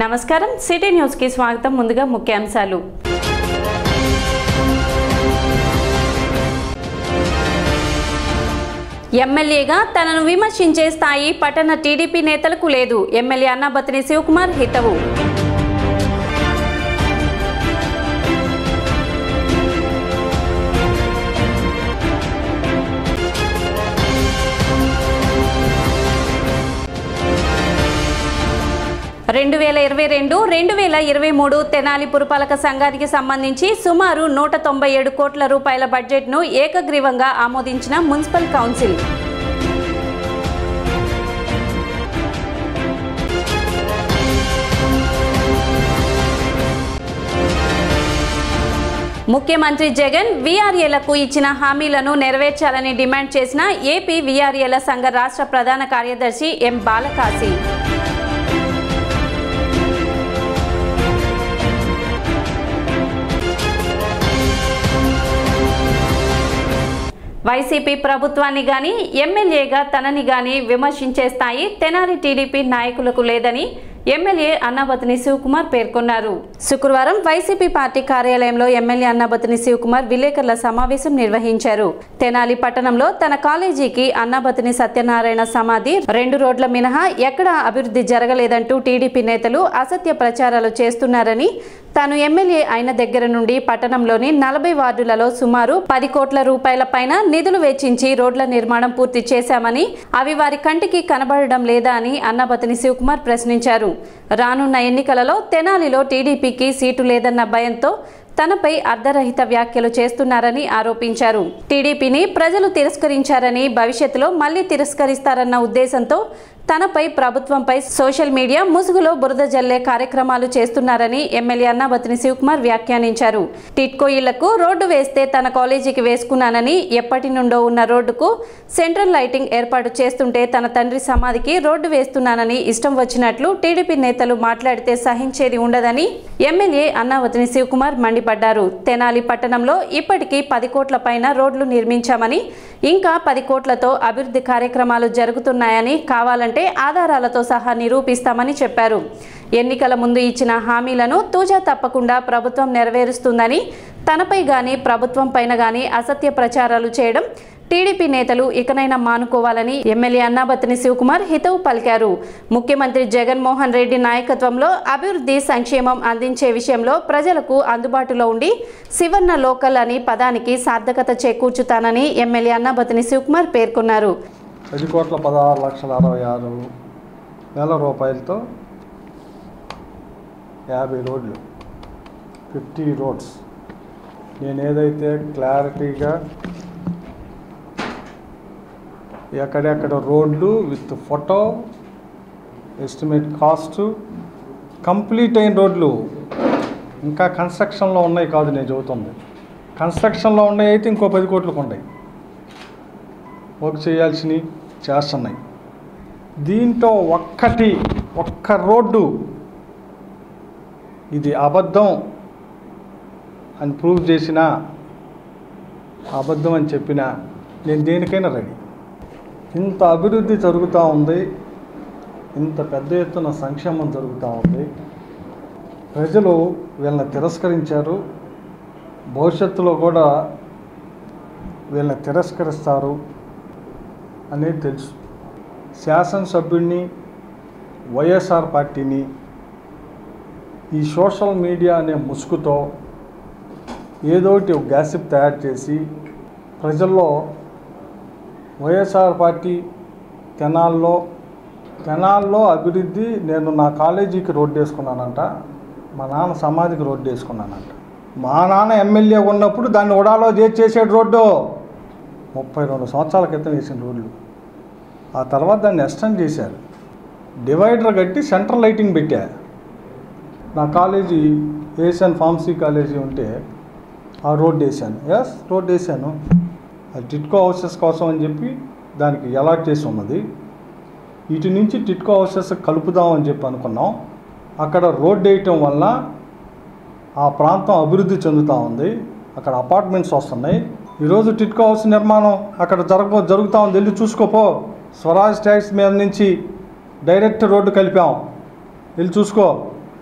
నమస్కారం city news కి స్వాగతం ముందుగా ముఖ్యాంశాలు ఎమ్మెల్యేగా తనను విమర్శించే స్థాయి పట్టణ టీడీపీ నేతలకు లేదు ఎమ్మెల్యే అన్నాబతిని శివకుమార్ హితవు రెండు వేల ఇరవై రెండు రెండు వేల ఇరవై మూడు తెనాలి పురపాలక సంఘానికి సంబంధించి సుమారు నూట తొంభై ఏడు కోట్ల రూపాయల బడ్జెట్ను ఏకగ్రీవంగా ఆమోదించిన మున్సిపల్ కౌన్సిల్ ముఖ్యమంత్రి జగన్ వీఆర్ఏలకు ఇచ్చిన హామీలను నెరవేర్చాలని డిమాండ్ చేసిన ఏపీ వీఆర్ఏల సంఘ రాష్ట్ర ప్రధాన కార్యదర్శి ఎం బాలకాశి వైసీపీ ప్రభుత్వాన్ని గాని ఎమ్మెల్యేగా తనని గాని విమర్శించే స్థాయి తెనాలి టీడీపీ నాయకులకు లేదని ఎమ్మెల్యే అన్నాబతిని శివకుమార్ పేర్కొన్నారు శుక్రవారం వైసీపీ పార్టీ కార్యాలయంలో ఎమ్మెల్యే అన్నాబతిని శివకుమార్ విలేకరుల సమావేశం నిర్వహించారు తెనాలి పట్టణంలో తన కాలేజీకి అన్నాబతిని సత్యనారాయణ సమాధి రెండు రోడ్ల మినహా ఎక్కడా అభివృద్ధి జరగలేదంటూ టీడీపీ నేతలు అసత్య ప్రచారాలు చేస్తున్నారని తాను ఎమ్మెల్యే అయిన దగ్గర నుండి పట్టణంలోని నలభై వార్డులలో సుమారు పది కోట్ల రూపాయల పైన నిధులు వెచ్చించి రోడ్ల నిర్మాణం పూర్తి చేశామని అవి వారి కంటికి కనబడడం లేదా అని అన్నబతిని శివకుమార్ ప్రశ్నించారు రానున్న ఎన్నికలలో తెనాలిలో టీడీపీకి సీటు లేదన్న భయంతో తనపై అర్ధరహిత వ్యాఖ్యలు చేస్తున్నారని ఆరోపించారు టీడీపీని ప్రజలు తిరస్కరించారని భవిష్యత్తులో మళ్లీ తిరస్కరిస్తారన్న ఉద్దేశంతో తనపై ప్రభుత్వంపై సోషల్ మీడియా ముసుగులో బురద జల్లే కార్యక్రమాలు చేస్తున్నారని ఎమ్మెల్యే అన్నాబతిని శివకుమార్ వ్యాఖ్యానించారు టిట్కో ఇళ్లకు రోడ్డు వేస్తే తన కాలేజీకి వేసుకున్నానని ఎప్పటి నుండో ఉన్న రోడ్డుకు సెంట్రల్ లైటింగ్ ఏర్పాటు చేస్తుంటే తన తండ్రి సమాధికి రోడ్డు వేస్తున్నానని ఇష్టం వచ్చినట్లు టీడీపీ నేతలు మాట్లాడితే సహించేది ఉండదని ఎమ్మెల్యే అన్నావతిని శివకుమార్ మండిపడ్డారు తెనాలి పట్టణంలో ఇప్పటికీ పది కోట్ల పైన రోడ్లు నిర్మించామని ఇంకా పది కోట్లతో అభివృద్ధి కార్యక్రమాలు జరుగుతున్నాయని కావాలంటే ఆధారాలతో సహా నిరూపిస్తామని చెప్పారు ఎన్నికల ముందు ఇచ్చిన హామీలను తూజా తప్పకుండా ప్రభుత్వం నెరవేరుస్తుందని తనపై గాని ప్రభుత్వం పైన గాని అసత్య ప్రచారాలు చేయడం టీడీపీ నేతలు ఇకనైనా మానుకోవాలని ఎమ్మెల్యే అన్నాబత్తిని శివకుమార్ హితవు పలికారు ముఖ్యమంత్రి జగన్మోహన్ రెడ్డి నాయకత్వంలో అభివృద్ధి సంక్షేమం అందించే విషయంలో ప్రజలకు అందుబాటులో ఉండి శివన్న లోకల్ అని పదానికి సార్థకత చేకూర్చుతానని ఎమ్మెల్యే అన్నాబత్తిని శివకుమార్ పేర్కొన్నారు పది కోట్ల పదహారు లక్షల అరవై ఆరు వేల రూపాయలతో యాభై రోడ్లు ఫిఫ్టీ రోడ్స్ నేను ఏదైతే క్లారిటీగా ఎక్కడెక్కడ రోడ్లు with photo estimate cost complete అయిన రోడ్లు ఇంకా కన్స్ట్రక్షన్లో ఉన్నాయి కాదు నేను చెబుతుంది కన్స్ట్రక్షన్లో ఉన్నాయి అయితే ఇంకో పది కోట్లకు ఉన్నాయి వర్క్ చేయాల్సినవి చేస్తున్నాయి దీంట్లో ఒక్కటి ఒక్క రోడ్డు ఇది అబద్ధం అని ప్రూవ్ చేసినా అబద్ధం అని చెప్పినా నేను దేనికైనా రెడీ ఇంత అభివృద్ధి జరుగుతూ ఉంది ఇంత పెద్ద ఎత్తున సంక్షేమం జరుగుతూ ఉంది ప్రజలు వీళ్ళని తిరస్కరించారు భవిష్యత్తులో కూడా వీళ్ళని తిరస్కరిస్తారు అనేది తెలుసు శాసనసభ్యుడిని వైఎస్ఆర్ పార్టీని ఈ సోషల్ మీడియా అనే ముసుగుతో ఏదోటి ఒక గ్యాసిప్ తయారు చేసి ప్రజల్లో వైఎస్ఆర్ పార్టీ తెనాల్లో తెనాల్లో అభివృద్ధి నేను నా కాలేజీకి రోడ్డు వేసుకున్నానంట మా నాన్న సమాధికి రోడ్డు వేసుకున్నానంట మా నాన్న ఎమ్మెల్యే ఉన్నప్పుడు దాన్ని ఉడాలో చేసి చేసాడు రోడ్డు ముప్పై రెండు సంవత్సరాల క్రితం వేసిన రోడ్లు ఆ తర్వాత దాన్ని ఎక్స్టెండ్ చేశారు డివైడర్ కట్టి సెంట్రల్ లైటింగ్ పెట్టా నా కాలేజీ ఏషియన్ ఫార్మసీ కాలేజీ ఉంటే ఆ రోడ్డు వేసాను ఎస్ రోడ్డు వేసాను అది టిట్కో హౌసెస్ కోసం అని చెప్పి దానికి అలాట్ చేసి ఉన్నది ఇటు నుంచి టిట్కో హౌసెస్ కలుపుదాం అని చెప్పి అనుకున్నాం అక్కడ రోడ్డు వేయటం వల్ల ఆ ప్రాంతం అభివృద్ధి చెందుతూ ఉంది అక్కడ అపార్ట్మెంట్స్ వస్తున్నాయి ఈరోజు టిట్కో హౌస్ నిర్మాణం అక్కడ జరగబో జరుగుతూ ఉంది వెళ్ళి చూసుకోపో స్వరాజ్ ట్యాక్స్ మీద నుంచి డైరెక్ట్ రోడ్డు కలిపాం వెళ్ళి చూసుకో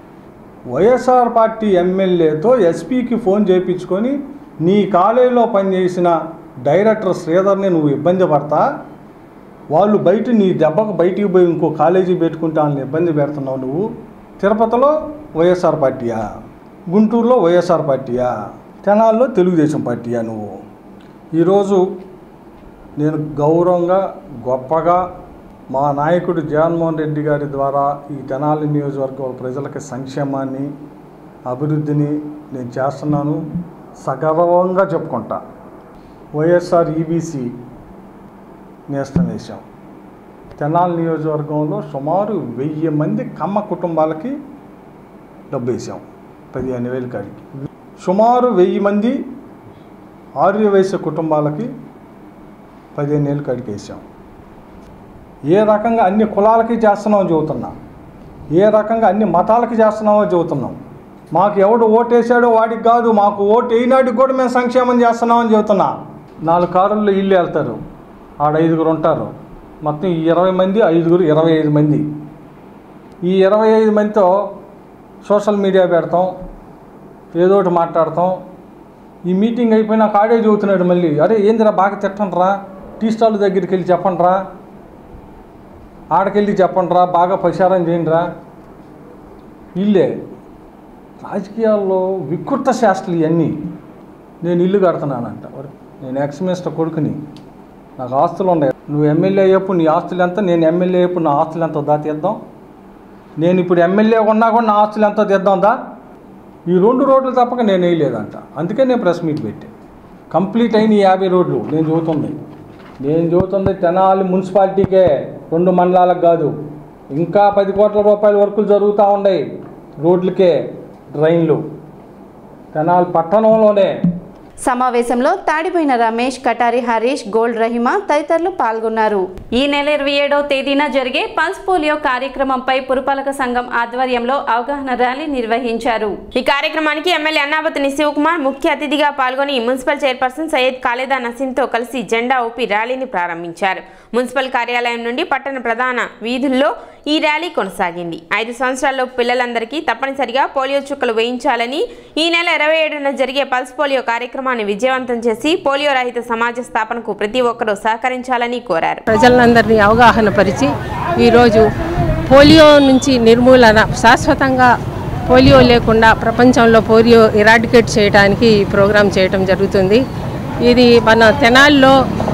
వైఎస్ఆర్ పార్టీ ఎమ్మెల్యేతో ఎస్పీకి ఫోన్ చేయించుకొని నీ కాలేజీలో పనిచేసిన డైరెక్టర్ శ్రీధర్ని నువ్వు ఇబ్బంది పడతా వాళ్ళు బయట నీ దెబ్బకు బయటికి పోయి ఇంకో కాలేజీ పెట్టుకుంటా వాళ్ళని ఇబ్బంది పెడుతున్నావు నువ్వు తిరుపతిలో వైఎస్ఆర్ పార్టీయా గుంటూరులో వైఎస్ఆర్ పార్టీయా తెనాల్లో తెలుగుదేశం పార్టీయా నువ్వు ఈరోజు నేను గౌరవంగా గొప్పగా మా నాయకుడు జగన్మోహన్ రెడ్డి గారి ద్వారా ఈ తెనాలి నియోజకవర్గం ప్రజలకి సంక్షేమాన్ని అభివృద్ధిని నేను చేస్తున్నాను సగర్వంగా చెప్పుకుంటా వైఎస్ఆర్ ఈబీసీ నేస్తం వేశాం తెనాలి నియోజకవర్గంలో సుమారు వెయ్యి మంది కమ్మ కుటుంబాలకి డబ్బు వేసాం పదిహేను వేలు కాడికి సుమారు వెయ్యి మంది ఆర్యవైశ్య కుటుంబాలకి పదిహేను ఏళ్ళు కాడికి వేసాం ఏ రకంగా అన్ని కులాలకి చేస్తున్నామో చెబుతున్నా ఏ రకంగా అన్ని మతాలకి చేస్తున్నామో చెబుతున్నాం మాకు ఎవడు ఓటు వేసాడో వాడికి కాదు మాకు ఓటు వేయినాడికి కూడా మేము సంక్షేమం చేస్తున్నామని చెబుతున్నా నాలుగు కారుల్లో ఇల్లు వెళ్తారు ఆడ ఐదుగురు ఉంటారు మొత్తం ఈ ఇరవై మంది ఐదుగురు ఇరవై ఐదు మంది ఈ ఇరవై ఐదు మందితో సోషల్ మీడియా పెడతాం ఏదో ఒకటి మాట్లాడతాం ఈ మీటింగ్ అయిపోయినా కాడే చదువుతున్నాడు మళ్ళీ అరే ఏందిరా బాగా తిట్టండిరా టీ స్టాల్ దగ్గరికి వెళ్ళి చెప్పండిరా ఆడకెళ్ళి చెప్పండిరా బాగా ప్రచారం చేయండిరా ఇల్లే రాజకీయాల్లో వికృత శాస్త్రాలు ఇవన్నీ నేను ఇల్లు కడుతున్నానంట ఒరే, నేను ఎక్స్ మినిస్టర్ కొడుకుని నాకు ఆస్తులు ఉన్నాయి నువ్వు ఎమ్మెల్యే అయ్యప్పుడు నీ ఆస్తులు ఎంత నేను ఎమ్మెల్యే అయ్యప్పుడు నా ఆస్తులు ఎంతో దా తీద్దాం నేను ఇప్పుడు ఎమ్మెల్యే ఉన్నా కూడా నా ఆస్తులు ఎంతో తీద్దాం దా ఈ రెండు రోడ్లు తప్పక నేను వేయలేదంట అందుకే నేను ప్రెస్ మీట్ పెట్టాను కంప్లీట్ అయిన ఈ యాభై రోడ్లు నేను చూస్తుంది నేను చూస్తుంది తెనాలి మున్సిపాలిటీకే రెండు మండలాలకు కాదు ఇంకా పది కోట్ల రూపాయల వర్కులు జరుగుతూ ఉన్నాయి రోడ్లకే డ్రైన్లు తెనాలి పట్టణంలోనే సమావేశంలో తాడిపోయిన రమేష్ కటారి హరీష్ గోల్డ్ రహిమా తదితరులు పాల్గొన్నారు ఈ నెల ఇరవై ఏడవ తేదీన జరిగే పల్స్ పోలియో కార్యక్రమంపై పురపాలక సంఘం ఆధ్వర్యంలో అవగాహన ర్యాలీ నిర్వహించారు ఈ కార్యక్రమానికి ఎమ్మెల్యే అన్నాబతిని శివకుమార్ ముఖ్య అతిథిగా పాల్గొని మున్సిపల్ చైర్పర్సన్ సయ్యద్ ఖాలేదా నసీంతో కలిసి జెండా ఊపి ర్యాలీని ప్రారంభించారు మున్సిపల్ కార్యాలయం నుండి పట్టణ ప్రధాన వీధుల్లో ఈ ర్యాలీ కొనసాగింది ఐదు సంవత్సరాల్లో పిల్లలందరికీ తప్పనిసరిగా పోలియో చుక్కలు వేయించాలని ఈ నెల ఇరవై ఏడున జరిగే పల్స్ పోలియో కార్యక్రమాన్ని విజయవంతం చేసి పోలియో రహిత సమాజ స్థాపనకు ప్రతి ఒక్కరూ సహకరించాలని కోరారు ప్రజలందరినీ అవగాహన పరిచి ఈరోజు పోలియో నుంచి నిర్మూలన శాశ్వతంగా పోలియో లేకుండా ప్రపంచంలో పోలియో ఇరాడికేట్ చేయడానికి ఈ ప్రోగ్రాం చేయటం జరుగుతుంది ఇది మన తెనాల్లో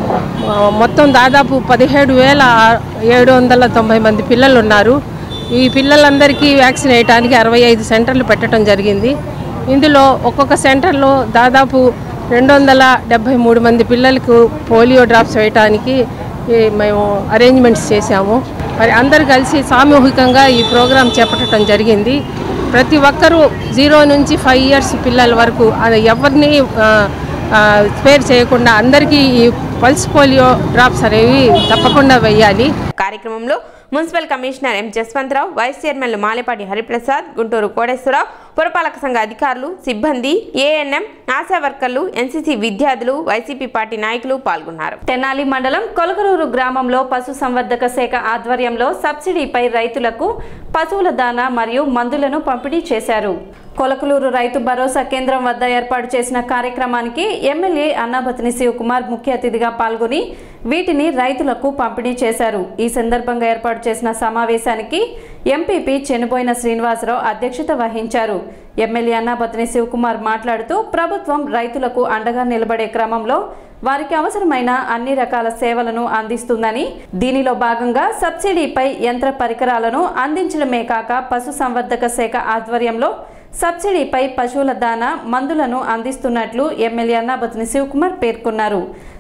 ఆ, మొత్తం దాదాపు పదిహేడు వేల ఏడు వందల తొంభై మంది పిల్లలు ఉన్నారు ఈ పిల్లలందరికీ వ్యాక్సిన్ వేయడానికి అరవై ఐదు సెంటర్లు పెట్టడం జరిగింది ఇందులో ఒక్కొక్క సెంటర్లో దాదాపు రెండు వందల డెబ్భై మూడు మంది పిల్లలకు పోలియో డ్రాప్స్ వేయటానికి ఈ మేము అరేంజ్మెంట్స్ చేశాము మరి అందరు కలిసి సామూహికంగా ఈ ప్రోగ్రాం చేపట్టడం జరిగింది ప్రతి ఒక్కరూ జీరో నుంచి ఫైవ్ ఇయర్స్ పిల్లల వరకు అది ఎవరిని ఆ, ఆ, స్పేర్ చేయకుండా అందరికీ ఈ పల్స్ పోలియో డ్రాప్స్ అనేవి తప్పకుండా వేయాలి కార్యక్రమంలో municipal commissioner M Jaswantharao vice చైర్మన్లు మాలేపాటి హరిప్రసాద్ గుంటూరు కోటేశ్వరరావు పురపాలక సంఘ అధికారులు సిబ్బంది ఏఎన్ఎం ఆశా వర్కర్లు ఎన్సీసీ విద్యార్థులు వైసీపీ పార్టీ నాయకులు పాల్గొన్నారు తెనాలి మండలం కొలకరూరు గ్రామంలో పశు సంవర్ధక శాఖ ఆధ్వర్యంలో సబ్సిడీపై రైతులకు పశువుల దానా మరియు మందులను పంపిణీ చేశారు కొలకలూరు రైతు భరోసా కేంద్రం వద్ద ఏర్పాటు చేసిన కార్యక్రమానికి ఎమ్మెల్యే అన్నాబతిని శివకుమార్ ముఖ్య అతిథిగా పాల్గొని వీటిని రైతులకు పంపిణీ చేశారు ఈ సందర్భంగా ఏర్పాటు చేసిన సమావేశానికి ఎంపీపీ చెనుబోయిన శ్రీనివాసరావు అధ్యక్షత వహించారు ఎమ్మెల్యే అన్నాబతిని శివకుమార్ మాట్లాడుతూ ప్రభుత్వం రైతులకు అండగా నిలబడే క్రమంలో వారికి అవసరమైన అన్ని రకాల సేవలను అందిస్తుందని దీనిలో భాగంగా సబ్సిడీపై యంత్ర పరికరాలను అందించడమే కాక పశు సంవర్ధక శాఖ ఆధ్వర్యంలో సబ్సిడీపై పశువుల దానా మందులను అందిస్తున్నట్లు ఎమ్మెల్యే అన్నాబతిని శివకుమార్ పేర్కొన్నారు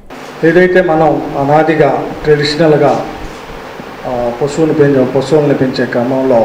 ఏదైతే మనం అనాదిగా ట్రెడిషనల్గా ఆ, పశువుని పెంచే పశువులను పెంచే క్రమంలో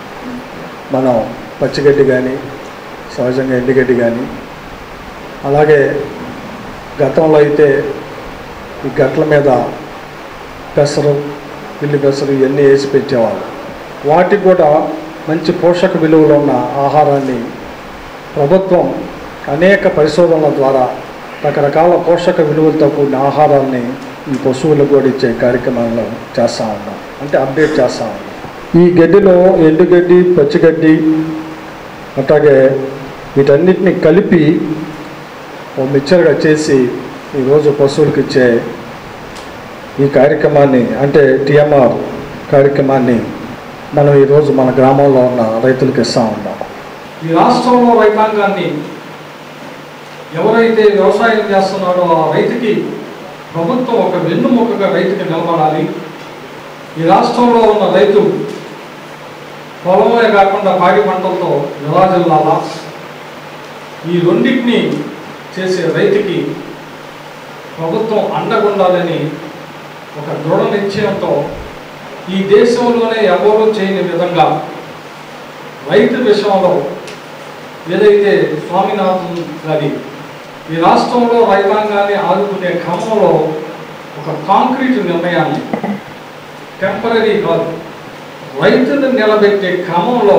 మనం పచ్చిగడ్డి కానీ సహజంగా ఎండుగడ్డి కానీ అలాగే గతంలో అయితే ఈ గట్ల మీద పెసరు పిల్లి పెసరు ఇవన్నీ వేసి పెంచేవాళ్ళు వాటికి కూడా మంచి పోషక విలువలు ఉన్న ఆహారాన్ని ప్రభుత్వం అనేక పరిశోధనల ద్వారా రకరకాల పోషక విలువలతో కూడిన ఆహారాన్ని ఈ పశువులకు కూడా ఇచ్చే కార్యక్రమాలను చేస్తూ ఉన్నాం అంటే అప్డేట్ చేస్తూ ఉన్నాం ఈ గడ్డిలో ఎండుగడ్డి పచ్చిగడ్డి అట్లాగే వీటన్నిటిని కలిపి ఓ మిక్చర్గా చేసి ఈరోజు పశువులకు ఇచ్చే ఈ కార్యక్రమాన్ని అంటే టిఎంఆర్ కార్యక్రమాన్ని మనం ఈరోజు మన గ్రామంలో ఉన్న రైతులకు ఇస్తా ఉన్నాం ఈ రాష్ట్రంలో రైతాంగాన్ని ఎవరైతే వ్యవసాయం చేస్తున్నాడో ఆ రైతుకి ప్రభుత్వం ఒక వెన్నుముకగా రైతుకి నిలబడాలి ఈ రాష్ట్రంలో ఉన్న రైతు పొలమే కాకుండా పాడి పంటలతో విరాజిల్లాలా ఈ రెండింటిని చేసే రైతుకి ప్రభుత్వం అండగుండాలని ఒక దృఢ నిశ్చయంతో ఈ దేశంలోనే ఎవరూ చేయని విధంగా రైతు విషయంలో ఏదైతే స్వామినాథన్ గారి ఈ రాష్ట్రంలో రైతాంగాన్ని ఆదుకునే క్రమంలో ఒక కాంక్రీట్ నిర్ణయాన్ని టెంపరీ కాదు రైతును నిలబెట్టే క్రమంలో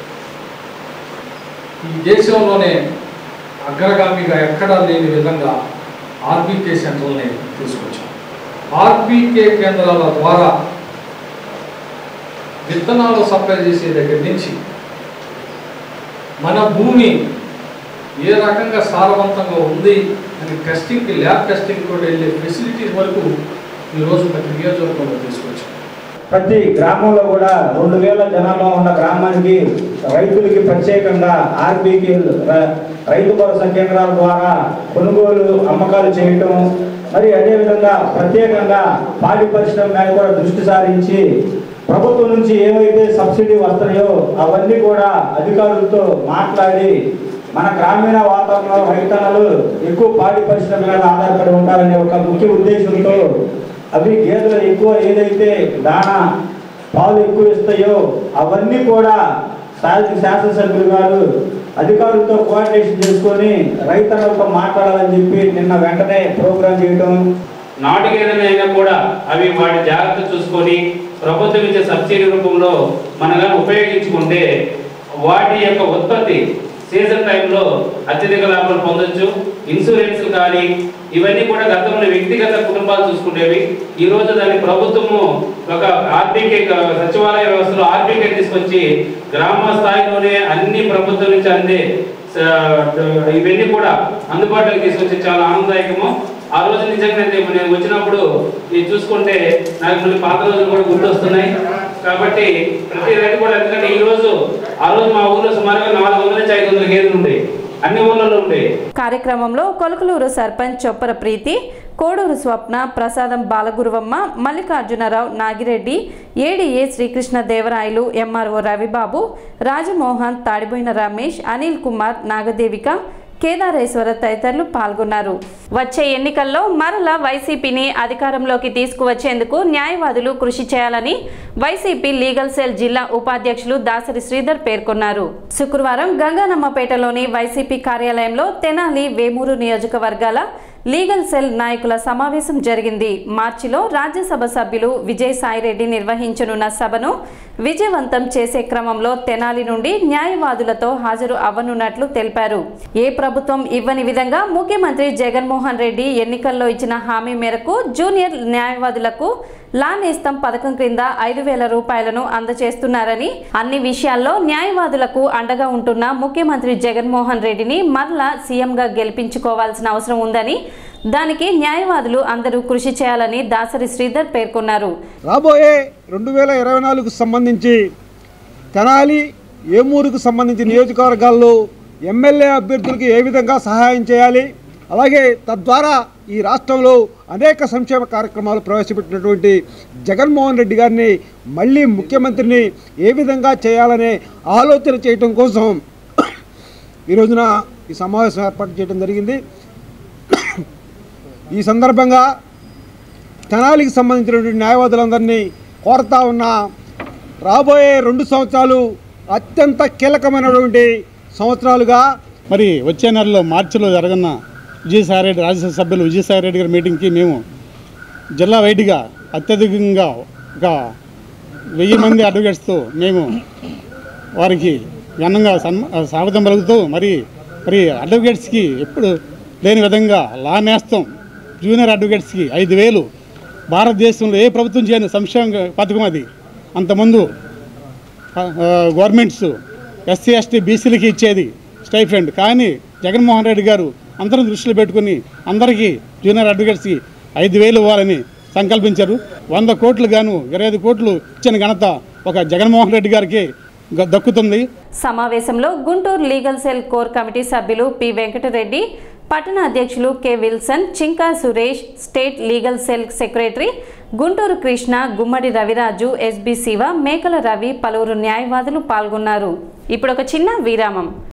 ఈ దేశంలోనే అగ్రగామిగా ఎక్కడా లేని విధంగా ఆర్బీకే సెంటర్ని తీసుకొచ్చాం ఆర్బీకే కేంద్రాల ద్వారా విత్తనాలు సప్లై చేసే దగ్గర నుంచి మన భూమి ఏ రకంగా సారవంతంగా ఉంది అని టెస్టింగ్కి ల్యాబ్ టెస్టింగ్ కూడా వెళ్ళే ఫెసిలిటీస్ వరకు ఈరోజు ప్రతి నియోజకవర్గంలో తీసుకొచ్చాం ప్రతి గ్రామంలో కూడా రెండు వేల జనాభా ఉన్న గ్రామానికి రైతులకి ప్రత్యేకంగా ఆర్బీకి రైతు భరోసా కేంద్రాల ద్వారా కొనుగోలు అమ్మకాలు చేయటం మరి అదేవిధంగా ప్రత్యేకంగా పాడి పరిశ్రమ మీద కూడా దృష్టి సారించి ప్రభుత్వం నుంచి ఏవైతే సబ్సిడీ వస్తాయో అవన్నీ కూడా అధికారులతో మాట్లాడి మన గ్రామీణ వాతావరణంలో రైతన్నలు ఎక్కువ పాడి పరిశ్రమ మీద ఆధారపడి ఉండాలనే ఒక ముఖ్య ఉద్దేశంతో అవి గేదెలు ఎక్కువ ఏదైతే దానా పాలు ఎక్కువ ఇస్తాయో అవన్నీ కూడా స్థానిక శాసనసభ్యులు గారు అధికారులతో కోఆర్డినేషన్ చేసుకొని రైతన్నలతో మాట్లాడాలని చెప్పి నిన్న వెంటనే ప్రోగ్రాం చేయడం నాటు గేదెలైనా కూడా అవి వాటి జాగ్రత్త చూసుకొని ప్రభుత్వం ఇచ్చే సబ్సిడీ రూపంలో మనగా ఉపయోగించుకుంటే వాటి యొక్క ఉత్పత్తి సీజన్ టైంలో అత్యధిక లాభాలు పొందొచ్చు ఇన్సూరెన్స్ కానీ ఇవన్నీ కూడా గతంలో వ్యక్తిగత కుటుంబాలు చూసుకునేవి ఈ రోజు దాన్ని ప్రభుత్వము ఒక ఆర్బీకే సచివాలయ వ్యవస్థలో ఆర్బీకే తీసుకొచ్చి గ్రామ స్థాయిలోనే అన్ని ప్రభుత్వం నుంచి అందే స- ఇవన్నీ కూడా అందుబాటులోకి తీసుకొచ్చి చాలా ఆనందదాయకము ఆ రోజు నిజంగా నేను నేను వచ్చినప్పుడు ఇది చూసుకుంటే నాకు మళ్ళీ పాత రోజులు కూడా గుర్తొస్తున్నాయి కాబట్టి ప్రతి రైతు కూడా ఎందుకంటే ఈ రోజు ఆ రోజు మా ఊర్లో సుమారుగా నాలుగు వందల నుంచి ఐదు వందల గేదెలు ఉండేవి అన్ని ఊర్లలో ఉండేవి కార్యక్రమంలో కొలకలూరు సర్పంచ్ చొప్పర ప్రీతి కోడూరు స్వప్న ప్రసాదం బాలగురువమ్మ మల్లికార్జునరావు నాగిరెడ్డి ఏడీఏ శ్రీకృష్ణ దేవరాయలు ఎంఆర్ఓ రవిబాబు రాజమోహన్ తాడిబోయిన రమేష్ అనిల్ కుమార్ నాగదేవిక కేదారేశ్వర తదితరులు పాల్గొన్నారు వచ్చే ఎన్నికల్లో మరల వైసీపీని అధికారంలోకి తీసుకువచ్చేందుకు న్యాయవాదులు కృషి చేయాలని వైసీపీ లీగల్ సెల్ జిల్లా ఉపాధ్యక్షులు దాసరి శ్రీధర్ పేర్కొన్నారు శుక్రవారం గంగానమ్మపేటలోని వైసీపీ కార్యాలయంలో తెనాలి వేమూరు నియోజకవర్గాల లీగల్ సెల్ నాయకుల సమావేశం జరిగింది మార్చిలో రాజ్యసభ సభ్యులు విజయ్ సాయిరెడ్డి నిర్వహించనున్న సభను విజయవంతం చేసే క్రమంలో తెనాలి నుండి న్యాయవాదులతో హాజరు అవ్వనున్నట్లు తెలిపారు ఏ ప్రభుత్వం ఇవ్వని విధంగా ముఖ్యమంత్రి జగన్మోహన్ రెడ్డి ఎన్నికల్లో ఇచ్చిన హామీ మేరకు జూనియర్ న్యాయవాదులకు లా నేస్తం పథకం క్రింద ఐదు వేల రూపాయలను అందజేస్తున్నారని అన్ని విషయాల్లో న్యాయవాదులకు అండగా ఉంటున్న ముఖ్యమంత్రి జగన్మోహన్ రెడ్డిని మరలా సీఎంగా గెలిపించుకోవాల్సిన అవసరం ఉందని దానికి న్యాయవాదులు అందరూ కృషి చేయాలని దాసరి శ్రీధర్ పేర్కొన్నారు రాబోయే రెండు వేల ఇరవై నాలుగుకు సంబంధించి తెనాలి ఏమూరుకు సంబంధించి నియోజకవర్గాల్లో ఎమ్మెల్యే అభ్యర్థులకు ఏ విధంగా సహాయం చేయాలి అలాగే తద్వారా ఈ రాష్ట్రంలో అనేక సంక్షేమ కార్యక్రమాలు ప్రవేశపెట్టినటువంటి జగన్మోహన్ రెడ్డి గారిని మళ్ళీ ముఖ్యమంత్రిని ఏ విధంగా చేయాలనే ఆలోచన చేయటం కోసం ఈ రోజున ఈ సమావేశం ఏర్పాటు చేయడం జరిగింది ఈ సందర్భంగా తెనాలికి సంబంధించినటువంటి న్యాయవాదులందరినీ కోరుతా ఉన్న రాబోయే రెండు సంవత్సరాలు అత్యంత కీలకమైనటువంటి సంవత్సరాలుగా మరి వచ్చే నెలలో మార్చిలో జరగన్న విజయసాయిరెడ్డి రాజ్యసభ సభ్యులు విజయసాయిరెడ్డి గారి మీటింగ్కి మేము జిల్లా వైడ్గా అత్యధికంగా ఒక వెయ్యి మంది అడ్వకేట్స్తో మేము వారికి ఘనంగా సన్మ స్వాగతం పలుకుతూ మరి మరి అడ్వకేట్స్కి ఎప్పుడు లేని విధంగా లా నేస్తం జూనియర్ అడ్వకేట్స్కి ఐదు వేలు భారతదేశంలో ఏ ప్రభుత్వం చేయని సంక్షేమ పథకం అది అంతకుముందు ఆ, గవర్నమెంట్స్ ఎస్సీ ఎస్టీ బీసీలకి ఇచ్చేది స్టైఫండ్ కానీ జగన్మోహన్ రెడ్డి గారు అందరం దృష్టిలో పెట్టుకుని అందరికీ జూనియర్ అడ్వకేట్స్కి ఐదు వేలు ఇవ్వాలని సంకల్పించారు వంద కోట్లు గాను ఇరవై ఐదు కోట్లు ఇచ్చిన ఘనత ఒక జగన్మోహన్ రెడ్డి గారికి గ- దక్కుతుంది సమావేశంలో Guntur legal cell core committee సభ్యులు పి వెంకటరెడ్డి పట్టణ అధ్యక్షులు K Wilson Chinka Suresh state legal cell secretary Guntur Krishna Gummadi Raviraju S B Siva Mekala Ravi పలువురు న్యాయవాదులు పాల్గొన్నారు ఇప్పుడు ఒక చిన్న విరామం